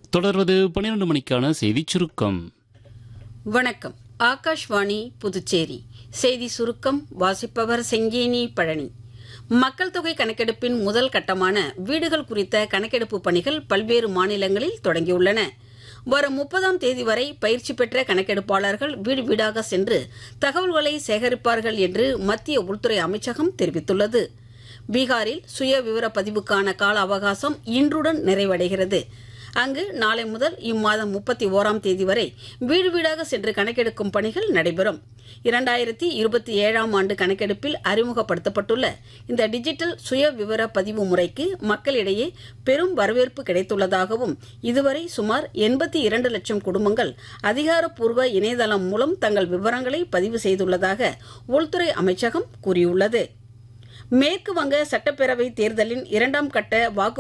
தொடர்வது பன்னிரண்டு மணிக்கான செய்திச் சுருக்கம் வணக்கம் ஆகாஷ்வாணி புதுச்சேரி செய்தி சுருக்கம் வாசிப்பவர் செங்கேனி பழனி மக்கள் தொகை கணக்கெடுப்பின் முதல் கட்டமான வீடுகள் குறித்த கணக்கெடுப்பு பணிகள் பல்வேறு மாநிலங்களில் தொடங்கியுள்ளன வரும் முப்பதாம் தேதி வரை பயிற்சி பெற்ற கணக்கெடுப்பாளர்கள் வீடு வீடாக சென்று தகவல்களை சேகரிப்பார்கள் என்று மத்திய உள்துறை அமைச்சகம் தெரிவித்துள்ளது பீகாரில் சுய விவர பதிவுக்கான கால அவகாசம் இன்றுடன் நிறைவடைகிறது அங்கு நாளை முதல் இம்மாதம் முப்பத்தி ஓராம் தேதி வரை வீடு வீடாக சென்று கணக்கெடுக்கும் பணிகள் நடைபெறும் இரண்டாயிரத்தி இருபத்தி ஏழாம் ஆண்டு கணக்கெடுப்பில் அறிமுகப்படுத்தப்பட்டுள்ள இந்த டிஜிட்டல் சுய விவர பதிவு முறைக்கு மக்களிடையே பெரும் வரவேற்பு கிடைத்துள்ளதாகவும் இதுவரை சுமார் எண்பத்தி இரண்டு லட்சம் குடும்பங்கள் அதிகாரப்பூர்வ இணையதளம் மூலம் தங்கள் விவரங்களை பதிவு செய்துள்ளதாக உள்துறை அமைச்சகம் கூறியுள்ளது மேற்கு வங்க சட்டப்பேரவை தேர்தலின் இரண்டாம் கட்ட வாக்கு